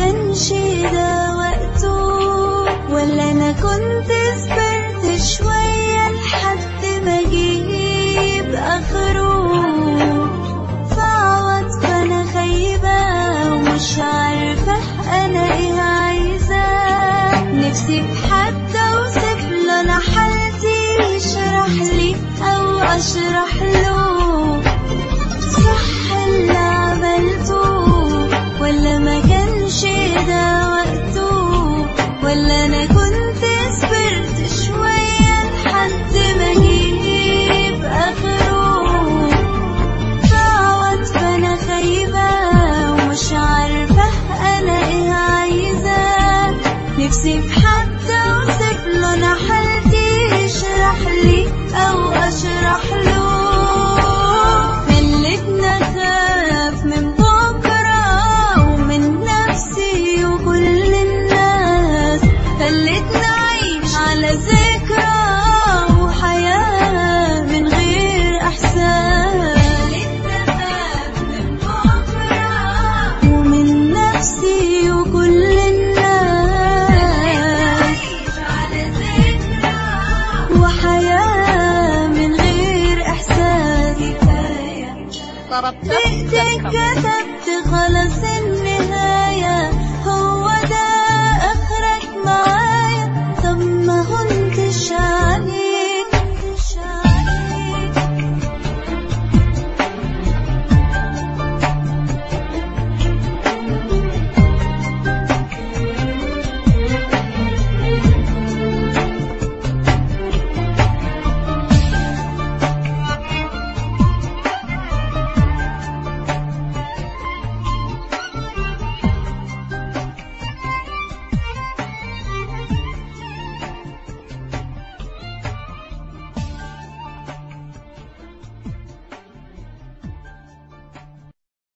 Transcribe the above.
كانش ده وقته ولا انا كنت صبرت شوية لحد ما اجيب اخره فعوض فانا خايبة ومش عارفة انا ايه عايزة نفسي في حد اوصف له انا حالتي يشرح لي او اشرح له صح اللي عملته ولا ما كانش ده وقته ولا انا كنت صبرت شوية لحد ما اجيب اخره فعوض فانا خايبة ومش عارفة انا ايه عايزة نفسي في حد اوصف له انا حالتي يشرح لي او اشرح له خلتنا اخاف من بكرة ومن نفسي وكل الناس خلتنا اعيش على ذكرى وحياة من غير احساس خلتنا اخاف من بكرة ومن نفسي وكل الناس على ذكرى وحياة من غير احساس كفاية ضربت بإيدك